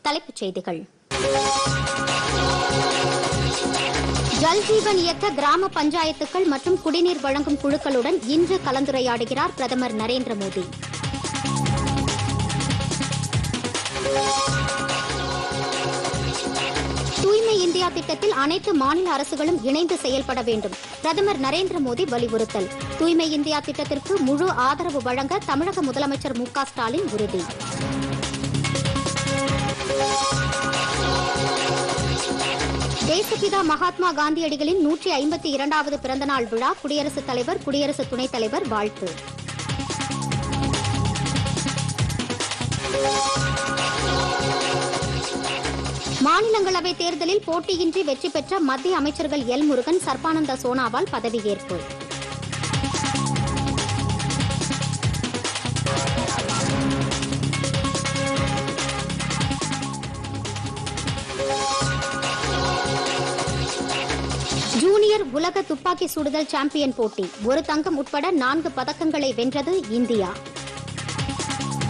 தலைப்புச் செய்திகள் ஜல்ஜீவன் இயக்க கிராம பஞ்சாயத்துக்கள் மற்றும் குடிநீர் வழங்கும் குழுக்களுடன் இன்று கலந்துரையாடுகிறார் பிரதமர் நரேந்திர மோடி தூய்மை இந்தியா திட்டத்தில் அனைத்து மாநில அரசுகளும் இணைந்து செயல்பட வேண்டும் பிரதமர் நரேந்திர மோடி வலியுறுத்தல் தூய்மை இந்தியா திட்டத்திற்கு முழு ஆதரவு வழங்க தமிழக முதலமைச்சர் மு க ஸ்டாலின் உறுதி தேசப்பிதா மகாத்மா காந்தியடிகளின் நூற்றி ஐம்பத்தி இரண்டாவது பிறந்தநாள் விழா குடியரசுத் தலைவர் குடியரசு துணைத் தலைவர் வாழ்த்து மாநிலங்களவை தேர்தலில் போட்டியின்றி வெற்றி பெற்ற மத்திய அமைச்சர்கள் எல் முருகன் சர்பானந்த சோனாவால் பதவியேற்பு ஜூனியர் உலக துப்பாக்கி சுடுதல் சாம்பியன் போட்டி ஒரு தங்கம் உட்பட நான்கு பதக்கங்களை வென்றது இந்தியா